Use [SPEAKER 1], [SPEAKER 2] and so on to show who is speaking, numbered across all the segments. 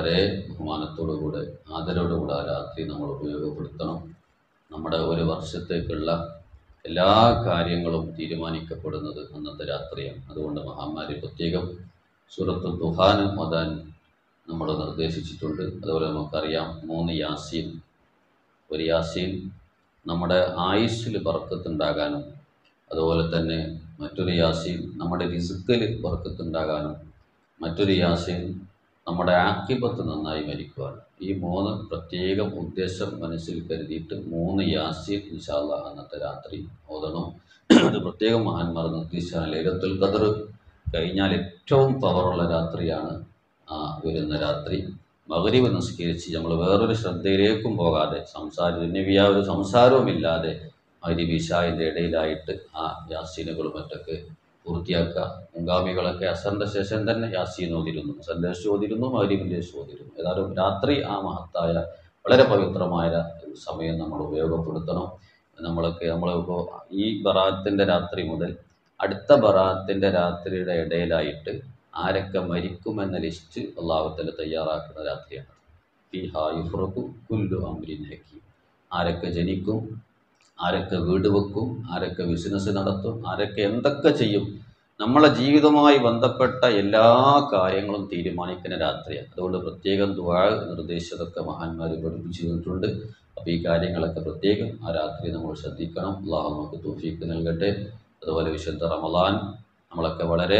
[SPEAKER 1] വളരെ ബഹുമാനത്തോടുകൂടെ ആദരവോടുകൂടെ ആ രാത്രി നമ്മൾ ഉപയോഗപ്പെടുത്തണം നമ്മുടെ ഒരു വർഷത്തേക്കുള്ള എല്ലാ കാര്യങ്ങളും തീരുമാനിക്കപ്പെടുന്നത് അന്നത്തെ രാത്രിയാണ് അതുകൊണ്ട് മഹാമാരി പ്രത്യേകം സൂറത്ത് ദുഹാന് ഓതാൻ നമ്മൾ നിർദ്ദേശിച്ചിട്ടുണ്ട് അതുപോലെ നമുക്കറിയാം മൂന്ന് യാസീൻ ഒരു യാസീൻ നമ്മുടെ ആയുസ്സിൽ ബർക്കത്തുണ്ടാകാനും അതുപോലെ തന്നെ മറ്റൊരു യാസീൻ നമ്മുടെ റിസുക്കിൽ ബർക്കത്തുണ്ടാകാനും മറ്റൊരു യാസീൻ നമ്മുടെ ആക്കിബത്ത് നന്നായി മരിക്കുവാണ് ഈ മൂന്ന് പ്രത്യേകം ഉദ്ദേശം മനസ്സിൽ കരുതിയിട്ട് മൂന്ന് യാസീൻ ഇൻഷാല്ല അന്നത്തെ രാത്രി ഓതണം അത് പ്രത്യേകം മഹാന്മാർ നിർദ്ദേശിച്ചാണ് ലൈലത്തുൽ ഖദർ കഴിഞ്ഞാൽ ഏറ്റവും പവറുള്ള രാത്രിയാണ് ആ വരുന്ന രാത്രി മകരീവ് നിസ്കരിച്ച് നമ്മൾ വേറൊരു ശ്രദ്ധയിലേക്കും പോകാതെ സംസാര ദുന്യവിയ ഒരു സംസാരവുമില്ലാതെ മകരീബ് ഇഷായിൻ്റെ ഇടയിലായിട്ട് ആ യാസീനുകളും മറ്റൊക്കെ പൂർത്തിയാക്കുക മുൻഗാമികളൊക്കെ അസറിൻ്റെ ശേഷം തന്നെ യാസീൻ ഓതിരുന്നു അസറിൻ്റെ ശേഷം ഓതിരുന്നു മകരീബിൻ്റെ ശേഷം ഓതിരുന്നു ഏതായാലും രാത്രി ആ മഹത്തായ വളരെ പവിത്രമായ ഒരു സമയം നമ്മൾ ഉപയോഗപ്പെടുത്തണം നമ്മളൊക്കെ നമ്മളിപ്പോൾ ഈ ബറാത്തിൻ്റെ രാത്രി മുതൽ അടുത്ത ബറാത്തിൻ്റെ രാത്രിയുടെ ഇടയിലായിട്ട് ആരൊക്കെ മരിക്കുമെന്ന ലിസ്റ്റ് അള്ളാഹുത്തല തയ്യാറാക്കുന്ന രാത്രിയാണ് ഫി ഹായുഫ്രഖു കുല്ലു അമ്രിൻ ഹക്കീം ആരൊക്കെ ജനിക്കും ആരൊക്കെ വീട് വെക്കും ആരൊക്കെ ബിസിനസ് നടത്തും ആരൊക്കെ എന്തൊക്കെ ചെയ്യും നമ്മളെ ജീവിതവുമായി ബന്ധപ്പെട്ട എല്ലാ കാര്യങ്ങളും തീരുമാനിക്കുന്ന രാത്രിയാണ് അതുകൊണ്ട് പ്രത്യേകം ദുആ നിർദ്ദേശിച്ചതൊക്കെ മഹാന്മാർ പഠിപ്പിച്ചു തന്നിട്ടുണ്ട് അപ്പോൾ ഈ കാര്യങ്ങളൊക്കെ പ്രത്യേകം ആ രാത്രി നമ്മൾ ശ്രദ്ധിക്കണം അള്ളാഹു നമുക്ക് തൗഫീക്ക് നൽകട്ടെ അതുപോലെ വിശുദ്ധ റമദാൻ നമ്മളൊക്കെ വളരെ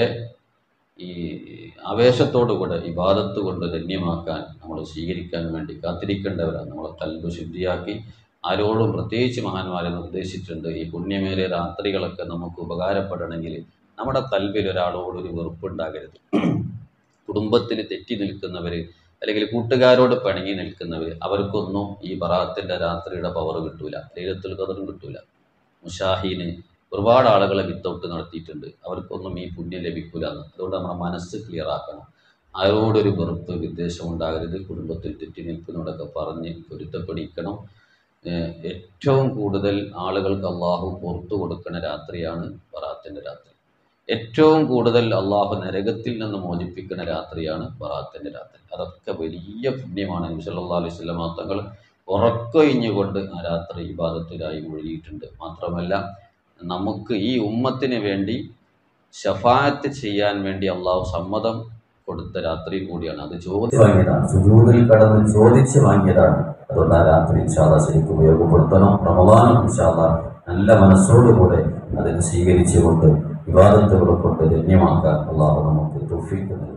[SPEAKER 1] ഈ ആവേശത്തോടുകൂടെ ഇബാദത്ത് കൊണ്ട് ധന്യമാക്കാൻ നമ്മൾ സ്വീകരിക്കാൻ വേണ്ടി കാത്തിരിക്കേണ്ടവരാണ് നമ്മളെ കൽബ് ശുദ്ധിയാക്കി ആരോടും പ്രത്യേകിച്ച് മഹാന്മാരെ നിർദ്ദേശിച്ചിട്ടുണ്ട് ഈ പുണ്യമേറിയ രാത്രികളൊക്കെ നമുക്ക് ഉപകാരപ്പെടണമെങ്കിൽ നമ്മുടെ കൽബിൽ ഒരാളോടൊരു വെറുപ്പുണ്ടാകരുത് കുടുംബത്തിൽ തെറ്റി നിൽക്കുന്നവർ അല്ലെങ്കിൽ കൂട്ടുകാരോട് പിണങ്ങി നിൽക്കുന്നവർ അവർക്കൊന്നും ഈ ബറാത്തിൻ്റെ രാത്രിയുടെ പവർ കിട്ടൂല ലൈലത്തുൽ ഖദറും കിട്ടൂല മുഷാഹീന് ഒരുപാട് ആളുകളെ വിത്തൗട്ട് നടത്തിയിട്ടുണ്ട് അവർക്കൊന്നും ഈ പുണ്യം ലഭിക്കൂല എന്ന് അതുകൊണ്ട് നമ്മുടെ മനസ്സ് ക്ലിയർ ആക്കണം ആരോടൊരു വെറുപ്പ് വിദ്വേഷം ഉണ്ടാകരുത് കുടുംബത്തിൽ തെറ്റി നിൽക്കുന്നവരൊക്കെ പറഞ്ഞ് പൊരുത്തപ്പെടിക്കണം ഏഹ് ഏറ്റവും കൂടുതൽ ആളുകൾക്ക് അള്ളാഹു പുറത്തു കൊടുക്കുന്ന രാത്രിയാണ് ബറാത്തിൻ്റെ രാത്രി ഏറ്റവും കൂടുതൽ അള്ളാഹു നരകത്തിൽ നിന്ന് മോചിപ്പിക്കുന്ന രാത്രിയാണ് ബറാത്തിൻ്റെ രാത്രി അതൊക്കെ വലിയ പുണ്യമാണ് നബി സല്ലല്ലാഹു അലൈഹി വസല്ലമ തങ്ങൾ ഉറക്കൊഴിഞ്ഞുകൊണ്ട് ആ രാത്രി ഇബാദത്തിലായി മുഴുകിയിട്ടുണ്ട് മാത്രമല്ല നമുക്ക് ഈ ഉമ്മത്തിന് വേണ്ടി ഷഫായത്ത് ചെയ്യാൻ വേണ്ടി അള്ളാഹു സമ്മതം കൊടുത്ത രാത്രി കൂടിയാണ് അത് ചോദിച്ചു വാങ്ങിയതാണ് സുജൂദിൽ കടന്ന് ചോദിച്ചു വാങ്ങിയതാണ് അതുകൊണ്ട് ആ രാത്രി ഇൻഷാല്ല ശരിക്കും ഉപയോഗപ്പെടുത്തണം റമദാനും ഇൻഷാല്ല നല്ല മനസ്സോടുകൂടെ അതിനെ സ്വീകരിച്ചുകൊണ്ട് വിവാദത്തുകളെ കൊണ്ട് ധന്യമാക്കാൻ അള്ളാഹു നമുക്ക് തൗഫീഖ് നൽകി